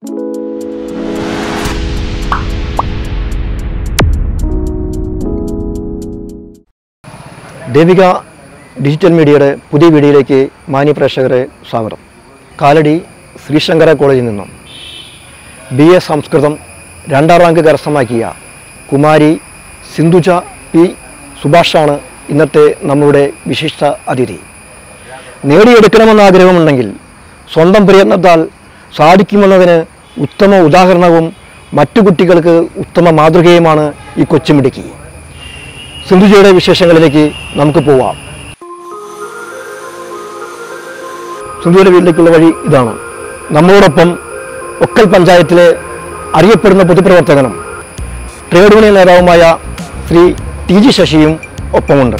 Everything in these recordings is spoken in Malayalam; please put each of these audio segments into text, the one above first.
ദേവിക ഡിജിറ്റൽ മീഡിയയുടെ പുതിയ വീഡിയോയിലേക്ക് മാന്യ പ്രേക്ഷകരെ സ്വാഗതം കാലടി ശ്രീശങ്കര കോളേജിൽ നിന്നും ബി എ സംസ്കൃതം രണ്ടാം റാങ്ക് കരസ്ഥമാക്കിയ കുമാരി സിന്ധുജ പി സുഭാഷാണ് ഇന്നത്തെ നമ്മളുടെ വിശിഷ്ട അതിഥി നേടിയെടുക്കണമെന്ന ആഗ്രഹമുണ്ടെങ്കിൽ സ്വന്തം പ്രയത്നത്താൽ സാധിക്കുമെന്നതിന് ഉത്തമ ഉദാഹരണവും മറ്റു കുട്ടികൾക്ക് ഉത്തമ മാതൃകയുമാണ് ഈ കൊച്ചുമിടുക്കി സിന്ധുജയുടെ വിശേഷങ്ങളിലേക്ക് നമുക്ക് പോവാം സിന്ധുജയുടെ വീട്ടിലേക്കുള്ള വഴി ഇതാണ് നമ്മളോടൊപ്പം ഒക്കൽ പഞ്ചായത്തിലെ അറിയപ്പെടുന്ന പൊതുപ്രവർത്തകനും ട്രേഡ് യൂണിയൻ നേതാവുമായ ശ്രീ ടി ജി ശശിയും ഒപ്പമുണ്ട്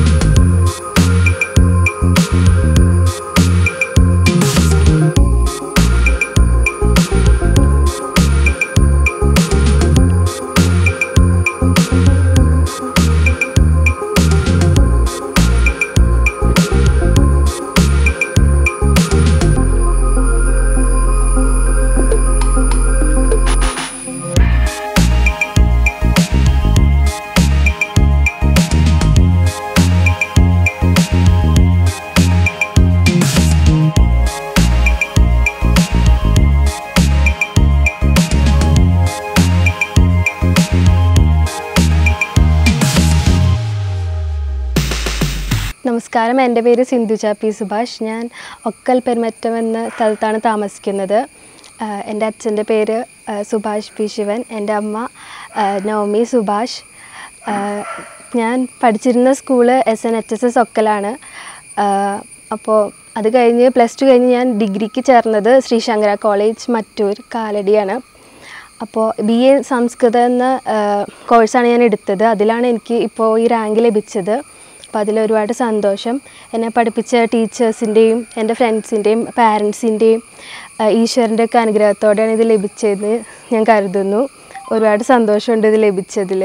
നമസ്കാരം എൻ്റെ പേര് സിന്ധുജ പി സുഭാഷ് ഞാൻ ഒക്കൽ പെരുമറ്റം എന്ന സ്ഥലത്താണ് താമസിക്കുന്നത് ആഹ് എൻ്റെ അച്ഛൻ്റെ പേര് ആഹ് സുഭാഷ് പി ശിവൻ എൻ്റെ അമ്മ ആഹ് നവമി സുഭാഷ് ആഹ് ഞാൻ പഠിച്ചിരുന്ന school S N H S S ഒക്കലാണ് ആഹ് അപ്പോൾ അത് കഴിഞ്ഞ് പ്ലസ് ടു കഴിഞ്ഞ് ഞാൻ ഡിഗ്രിക്ക് ചേർന്നത് ശ്രീ ശങ്കര കോളേജ് മറ്റൂർ കാലടിയാണ് അപ്പോൾ ബി എ സംസ്കൃതം എന്ന കോഴ്സാണ് ഞാൻ എടുത്തത് അതിലാണ് എനിക്ക് ഇപ്പോൾ ഈ റാങ്ക് ലഭിച്ചത് അപ്പോൾ അതിലൊരുപാട് സന്തോഷം എന്നെ പഠിപ്പിച്ച ടീച്ചേഴ്സിൻ്റെയും എൻ്റെ ഫ്രണ്ട്സിൻ്റെയും പാരൻസിൻ്റെയും ഈശ്വരൻ്റെ ഒക്കെ അനുഗ്രഹത്തോടെയാണ് ഇത് ലഭിച്ചതെന്ന് ഞാൻ കരുതുന്നു ഒരുപാട് സന്തോഷമുണ്ട് ഇത് ലഭിച്ചതിൽ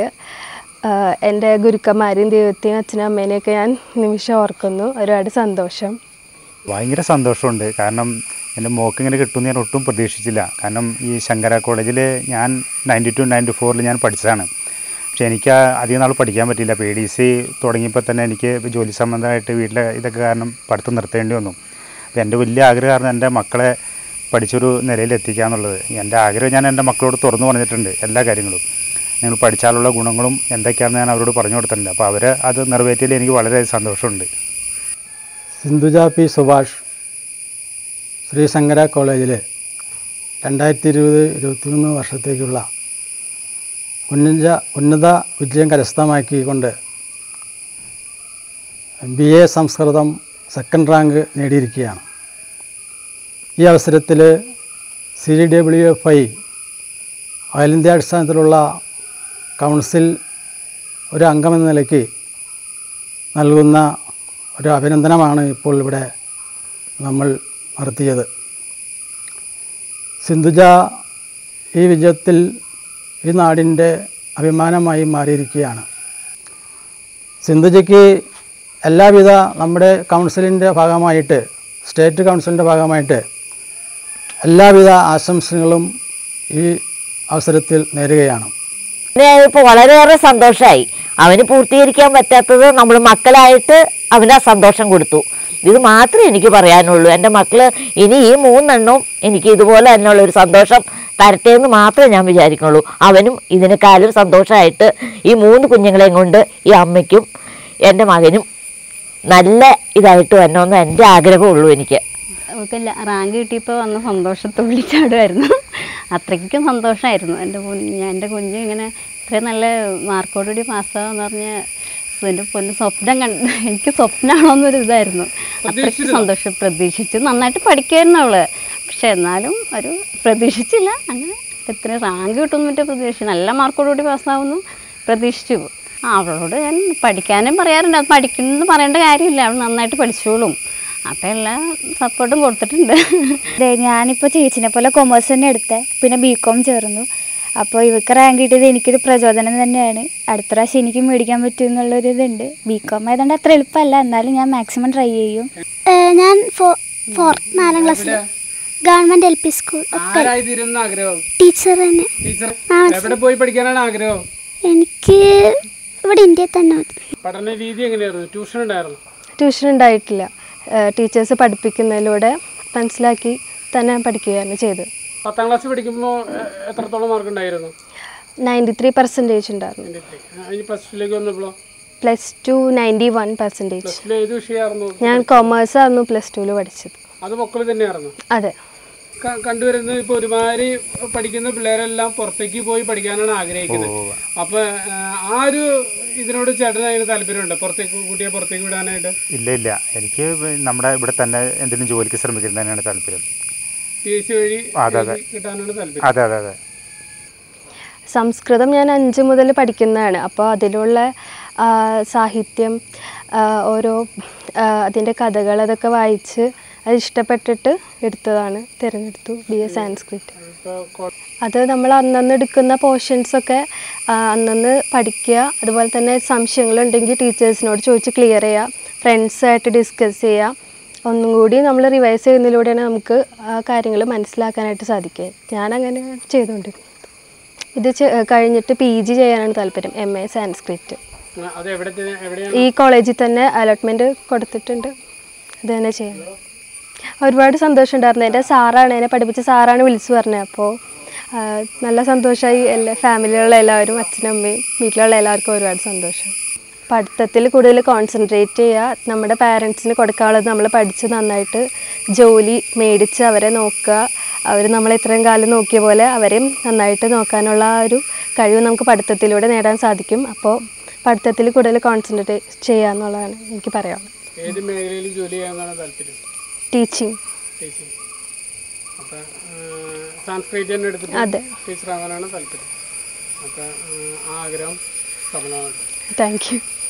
എൻ്റെ ഗുരുക്കന്മാരെയും ദൈവത്തെയും അച്ഛനും അമ്മേനെയൊക്കെ ഞാൻ നിമിഷം ഓർക്കുന്നു ഒരുപാട് സന്തോഷം ഭയങ്കര സന്തോഷമുണ്ട് കാരണം എൻ്റെ മോക്ക് ഇങ്ങനെ കിട്ടുമെന്ന് ഞാൻ ഒട്ടും പ്രതീക്ഷിച്ചില്ല കാരണം ഈ ശങ്കര കോളേജിൽ ഞാൻ നയൻറ്റി ടു നയൻറ്റി ഫോറിൽ ഞാൻ പഠിച്ചതാണ് പക്ഷേ എനിക്ക് ആ അധികം നാൾ പഠിക്കാൻ പറ്റിയില്ല പി ഡി സി തുടങ്ങിയപ്പോൾ തന്നെ എനിക്ക് ജോലി സംബന്ധമായിട്ട് വീട്ടിലെ ഇതൊക്കെ കാരണം പഠിത്തം നിർത്തേണ്ടി വന്നു അപ്പോൾ എൻ്റെ വലിയ ആഗ്രഹമായിരുന്നു എൻ്റെ മക്കളെ പഠിച്ചൊരു നിലയിൽ എത്തിക്കുക എന്നുള്ളത് എൻ്റെ ആഗ്രഹം ഞാൻ എൻ്റെ മക്കളോട് തുറന്നു പറഞ്ഞിട്ടുണ്ട് എല്ലാ കാര്യങ്ങളും നിങ്ങൾ പഠിച്ചാലുള്ള ഗുണങ്ങളും എന്തൊക്കെയാണെന്ന് ഞാൻ അവരോട് പറഞ്ഞു കൊടുത്തിട്ടുണ്ട് അപ്പോൾ അവർ അത് നിറവേറ്റിയതിൽ എനിക്ക് വളരെ സന്തോഷമുണ്ട് സിന്ധുജ പി സുഭാഷ് ശ്രീശങ്കര കോളേജിൽ രണ്ടായിരത്തി ഇരുപത് ഇരുപത്തിമൂന്ന് വർഷത്തേക്കുള്ള ഉന്നത ഉന്നത വിജയം കരസ്ഥമാക്കിക്കൊണ്ട് B A Sanskrit second rank നേടിയിരിക്കുകയാണ് ഈ അവസരത്തിൽ C D W F I അഖില ഇന്ത്യ അടിസ്ഥാനത്തിലുള്ള കൗൺസിൽ ഒരു അംഗമെന്ന നിലയ്ക്ക് നൽകുന്ന ഒരു അഭിനന്ദനമാണ് ഇപ്പോൾ ഇവിടെ നമ്മൾ നടത്തിയത് സിന്ധുജ ഈ വിജയത്തിൽ ഈ നാടിൻ്റെ അഭിമാനമായി മാറിയിരിക്കുകയാണ് സിന്ധുജയ്ക്ക് എല്ലാവിധ നമ്മുടെ കൗൺസിലിൻ്റെ ഭാഗമായിട്ട് സ്റ്റേറ്റ് കൗൺസിലിൻ്റെ ഭാഗമായിട്ട് എല്ലാവിധ ആശംസകളും ഈ അവസരത്തിൽ നേരുകയാണ് ഇപ്പോൾ വളരെയേറെ സന്തോഷമായി അവന് പൂർത്തീകരിക്കാൻ പറ്റാത്തത് നമ്മൾ മക്കളായിട്ട് അവന് ആ സന്തോഷം കൊടുത്തു ഇത് മാത്രമേ എനിക്ക് പറയാനുള്ളൂ എൻ്റെ മക്കള് ഇനി ഈ മൂന്നെണ്ണവും എനിക്ക് ഇതുപോലെ തന്നെയുള്ള ഒരു സന്തോഷം തരട്ടെ എന്ന് മാത്രമേ ഞാൻ വിചാരിക്കുള്ളൂ അവനും ഇതിനേക്കാളും സന്തോഷമായിട്ട് ഈ മൂന്ന് കുഞ്ഞുങ്ങളെയും കൊണ്ട് ഈ അമ്മയ്ക്കും എൻ്റെ മകനും നല്ല ഇതായിട്ട് വരണമെന്ന് എൻ്റെ ആഗ്രഹമുള്ളൂ എനിക്ക് അവൾക്ക് റാങ്ക് കിട്ടിയപ്പോൾ വന്ന് സന്തോഷത്തുള്ളി ചാടുമായിരുന്നു അത്രയ്ക്കും സന്തോഷമായിരുന്നു എൻ്റെ കുഞ്ഞ് എൻ്റെ കുഞ്ഞ് ഇങ്ങനെ ഇത്രയും നല്ല മാർക്കോടുകൂടി പാസ്സാകാന്ന് പറഞ്ഞ എൻ്റെ പൊന്ന് സ്വപ്നം കണ്ട് എനിക്ക് സ്വപ്നമാണോന്നൊരു ഇതായിരുന്നു അത്രയ്ക്ക് സന്തോഷം പ്രതീക്ഷിച്ചു നന്നായിട്ട് പഠിക്കുമായിരുന്നു അവള് പക്ഷെ എന്നാലും ഒരു പ്രതീക്ഷിച്ചില്ല അങ്ങനെ എത്ര റാങ്ക് കിട്ടുമെന്ന് മറ്റേ പ്രതീക്ഷിച്ചു നല്ല മാർക്കോടുകൂടി പാസ്സാവുന്നു പ്രതീക്ഷിച്ചു ആ, അവളോട് ഞാൻ പഠിക്കാനും പറയാറുണ്ട് അത് പഠിക്കണമെന്ന് പറയേണ്ട കാര്യമില്ല അവൾ നന്നായിട്ട് പഠിച്ചോളും അപ്പം എല്ലാ സപ്പോർട്ടും കൊടുത്തിട്ടുണ്ട് അതെ ഞാനിപ്പോൾ ചേച്ചിനെ പോലെ കൊമേഴ്സ് തന്നെ എടുത്തേ പിന്നെ ബി കോം ചേർന്നു അപ്പോൾ ഇവർക്ക് റാങ്ക് കിട്ടിയത് എനിക്കൊരു പ്രചോദനം തന്നെയാണ് അടുത്ത പ്രാവശ്യം എനിക്ക് മേടിക്കാൻ പറ്റും എന്നുള്ളൊരു ഇതുണ്ട് ബി കോം ആയതുകൊണ്ട് അത്ര എളുപ്പമല്ല എന്നാലും ഞാൻ മാക്സിമം ട്രൈ ചെയ്യും ഞാൻ ഫോ ഫോർ നാലാം ക്ലാസ്സിൽ ഗവൺമെന്റ് എൽ പി സ്കൂൾ ആരായിരുന്നു ആഗ്രഹം ടീച്ചർ തന്നെ ടീച്ചർ ആ, എവിടെ പോയി പഠിക്കാനാണ് ആഗ്രഹം എനിക്ക് ഇവിടെ ഇന്ത്യയിൽ തന്നെ മതി പഠന രീതി എങ്ങനെയായിരുന്നു ട്യൂഷൻ ഉണ്ടായിരുന്നു ട്യൂഷൻ ഉണ്ടായിട്ടില്ല ടീച്ചേഴ്സ് പഠിപ്പിക്കുന്നതിലൂടെ മനസ്സിലാക്കി തന്നെ പഠിക്കുകയാണ് ചെയ്തത് പത്താം ക്ലാസ് പഠിക്കുമ്പോൾ എത്രത്തോളം മാർക്ക് ഉണ്ടായിരുന്നു നയൻറ്റി ത്രീ പെർസെൻറ്റേജ് ഉണ്ടായിരുന്നു അതിന് പ്ലസ് ടുലേക്ക് വന്നപ്പോഴോ plus two ninety one percentage plus two ഏത് വിഷയമായിരുന്നു ഞാൻ കൊമേഴ്സ് ആയിരുന്നു പ്ലസ് ടുവിൽ പഠിച്ചത് അത് മക്കൾ തന്നെയായിരുന്നു അതെ ക- കണ്ടുവരുന്നത് ഇപ്പോൾ ഒരുമാതിരി പഠിക്കുന്ന പിള്ളേരെല്ലാം പുറത്തേക്ക് പോയി പഠിക്കാനാണ് ആഗ്രഹിക്കുന്നത് അപ്പൊ ആ, ആ ഒരു ഇതിനോട് ചേട്ടന് അതിന് താല്പര്യമുണ്ട് പുറത്തേക്ക് കുട്ടിയെ പുറത്തേക്ക് വിടാനായിട്ട് ഇല്ല ഇല്ല എനിക്ക് നമ്മുടെ ഇവിടെ തന്നെ എന്തെങ്കിലും ജോലിക്ക് ശ്രമിക്കുന്നത് തന്നെയാണ് താല്പര്യം പി എസ് സി വഴി അതെ, അതെ. എഴുതി കിട്ടാനാണ് താല്പര്യം അതെ അതെ അതെ സംസ്കൃതം ഞാൻ അഞ്ച് മുതൽ പഠിക്കുന്നതാണ് അപ്പോൾ അതിലുള്ള ആ, സാഹിത്യം ആ, ഓരോ ആ, അതിൻ്റെ കഥകൾ അതൊക്കെ വായിച്ച് അത് ഇഷ്ടപ്പെട്ടിട്ട് എടുത്തതാണ് തിരഞ്ഞെടുത്തു ബി എ സാൻസ്ക്രിറ്റ് അത് നമ്മൾ അന്നന്ന് എടുക്കുന്ന പോർഷൻസൊക്കെ അന്നന്ന് പഠിക്കുക അതുപോലെ തന്നെ സംശയങ്ങളുണ്ടെങ്കിൽ ടീച്ചേഴ്സിനോട് ചോദിച്ച് ക്ലിയർ ചെയ്യുക ഫ്രണ്ട്സായിട്ട് ഡിസ്കസ് ചെയ്യുക ഒന്നും കൂടി നമ്മൾ റിവൈസ് ചെയ്യുന്നതിലൂടെയാണ് നമുക്ക് ആ കാര്യങ്ങൾ മനസ്സിലാക്കാനായിട്ട് സാധിക്കുക ഞാനങ്ങനെ ചെയ്തുകൊണ്ടിരുന്നത് ഇത് ചെ- കഴിഞ്ഞിട്ട് പി ജി ചെയ്യാനാണ് താല്പര്യം എം എ സാൻസ്ക്രിറ്റ് ആ, അത് എവിടെ തന്നെ- എവിടെയാണ് ഈ കോളേജിൽ തന്നെ അലോട്ട്മെൻറ്റ് കൊടുത്തിട്ടുണ്ട് ഇത് തന്നെ ചെയ്യണം ഒരുപാട് സന്തോഷം ഉണ്ടായിരുന്നു എൻ്റെ സാറാണ് എന്നെ പഠിപ്പിച്ച സാറാണ് വിളിച്ചു പറഞ്ഞത് അപ്പോൾ ആ, നല്ല സന്തോഷമായി എല്ലാ ഫാമിലിയിലുള്ള എല്ലാവരും അച്ഛനും അമ്മയും വീട്ടിലുള്ള എല്ലാവർക്കും ഒരുപാട് സന്തോഷം പഠിത്തത്തിൽ കൂടുതൽ കോൺസെൻട്രേറ്റ് ചെയ്യുക നമ്മുടെ പാരൻസിന് കൊടുക്കാനുള്ളത് നമ്മൾ പഠിച്ച് നന്നായിട്ട് ജോലി മേടിച്ച് അവരെ നോക്കുക അവർ നമ്മളെ ഇത്രയും കാലം നോക്കിയ പോലെ അവരെയും നന്നായിട്ട് നോക്കാനുള്ള ആ ഒരു കഴിവ് നമുക്ക് പഠിത്തത്തിലൂടെ നേടാൻ സാധിക്കും അപ്പോൾ പഠിത്തത്തിൽ കൂടുതൽ കോൺസെൻട്രേറ്റ് ചെയ്യുക എന്നുള്ളതാണ് എനിക്ക് പറയാനുള്ളത് ഏത് മേഖലയിൽ ജോലി ചെയ്യാനാണ് താല്പര്യം ടീച്ചിങ് ടീച്ചിങ് അപ്പൊ സാൻസ്ക്രിറ്റ് തന്നെ എടുത്തിട്ട് അതെ. ടീച്ചർ ആവാനാണ് താല്പര്യം അപ്പൊ ആ, ആ ആഗ്രഹം സഫലമാണ് താങ്ക് യു